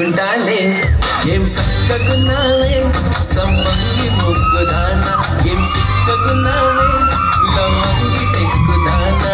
ఉంటాలే ఏం సక్కగున్నావే సమ్మంగి మొగ్గుదాన ఏం సిక్కగున్నావే లమ్మంగి టెక్కుదానా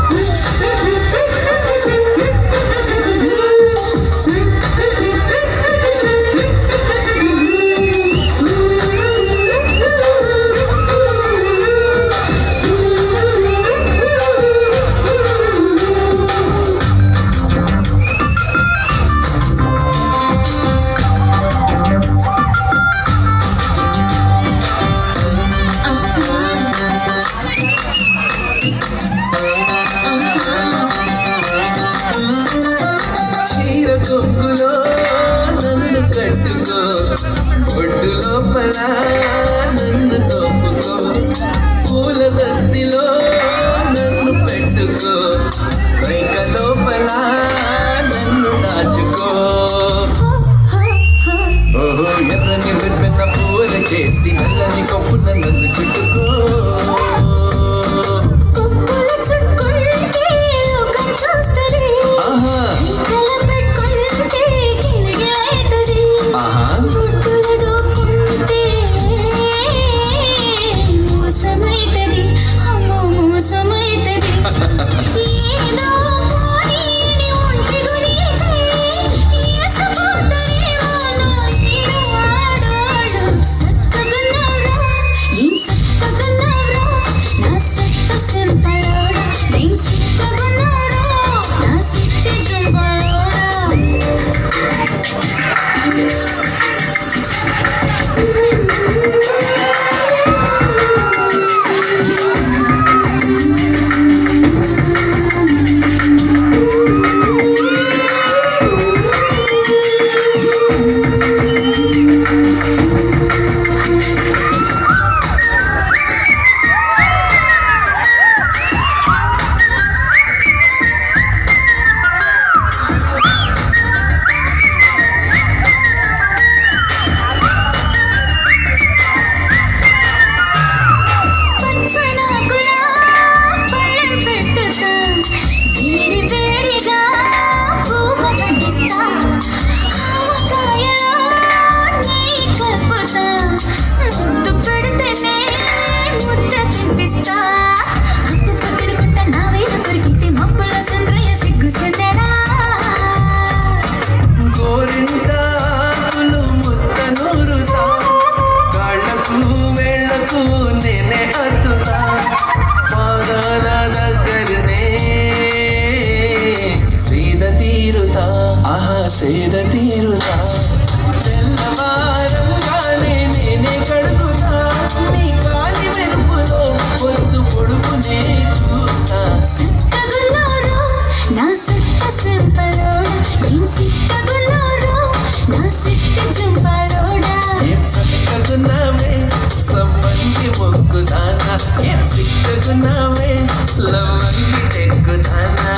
చీర కొంగులో నన్ను కట్టుకో ఒడ్డు లోపల నన్ను తోపుకో పూల దస్తిలో నన్ను పెట్టుకో రైక లోపల నన్ను దాచుకో ఓహో ఎర్రని విప్పిన పూల చేసి నల్లని కొప్పున నన్ను చుట్టుకో కొప్పుల చుట్టుకుంటే లోకం చూస్తది ఆహా కైకల పెట్టుకుంటే కిలిగిలైతది ఆహా గుట్టుల దోకుంటే మోసమైతది అమ్మో మోసమైతది ఏదో పోనీని ఒంటి గునీతే ఏసుకుపోతనేమో నా ఈడు వాడోడు సక్కగున్నావురా ఏం సక్కగున్నావురా నా సక్క సింపలోడా ఏం సిక్కగున్నావురా నా సిట్టి జుంపలోడా పచ్చనాకులా పళ్ళెం పెట్టుతా వేడి వేడిగా పూవ పట్టిస్తా ఆవకాయలో నెయ్యి కలుపుతా ముద్దు పెడితేనే ముద్ద తినిపిస్తా హద్దు పక్కడుకుంటా నా వేలు కొరికితే మబ్బుల సుందరయ్య సిగ్గు సెందడా గోరింటాకులు ముద్ద నూరుతా కాళ్ళకు వేళ్ళకు నేనే అద్దుతా పాదాల దగ్గరనే సీద తీరుతా ఆహా సీద తీరుతా తెల్లవారంగానే నేనే కడుగుతా నీ కాలి వెనుపులో పొద్దు పొడుపునే చూస్తా సిక్కగున్నారో నా సిక్క సింపలోడా ఏం సిక్కగున్నారో నా సిక్క చింపలోడా ఏం సక్కగున్నావే సంబంధి మొక్కుదానా ఏం సిక్కగున్నావే లవ్వంగి టెక్కుదానా